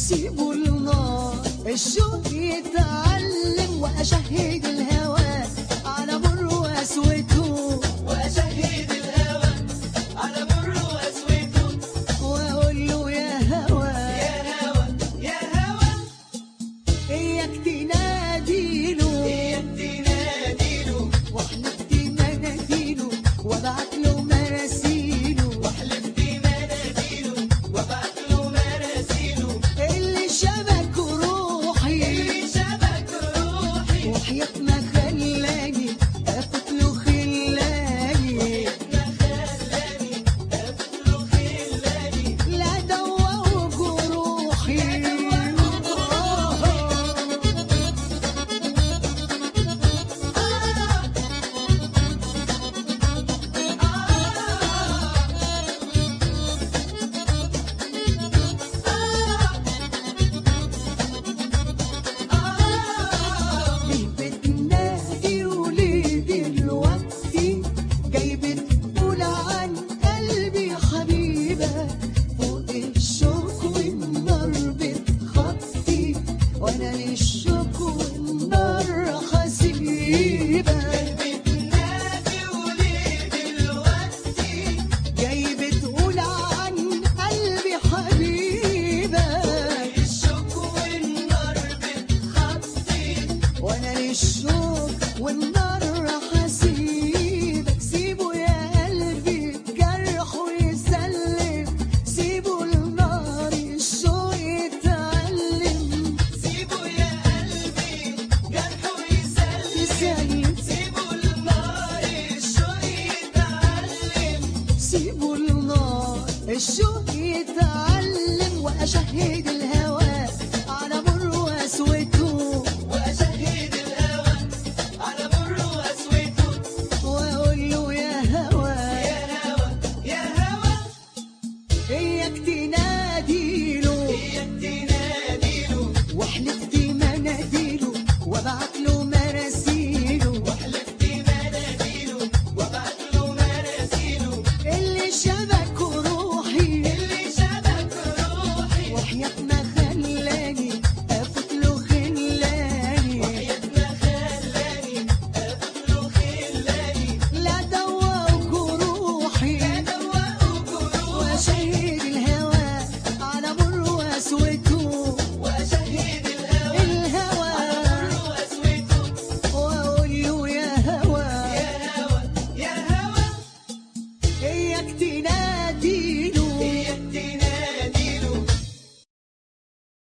سيبوا النار الشوق يتعلم واشهد الهوى على مر واسوته وأشهد الهوى على مر وأسوته واقول له يا هوى يا هوى يا هوى اياك تناديله إياك تناديله واحلف مناديله وابعت له مراسيله واحلف بمناديله وابعت له مراسيله اللي شبك روحي اللي شبك روحي وحياة ما خلاني افوت له خلاني ما خلاني أفت له خلاني لا دواه جروحي ليه بتنادي وليه دلوقتي جاي بتقول عن قلبي حبيبة فوق الشوك والنار بتخطي وانا للشوك والنار حسيبة بتنادي وليه دلوقتي جاي بتقول عن قلبي حبيبة الشوك والنار بتخطي وانا للشوق والنار حسيبك سيبه يا قلبي جرح ويسلم سيبه النار الشوق يتعلم سيبه يا قلبي جرحه يسلم يسلم سيبه النار الشوق يتعلم سيبه النار الشوق يتعلم واشهد الهوى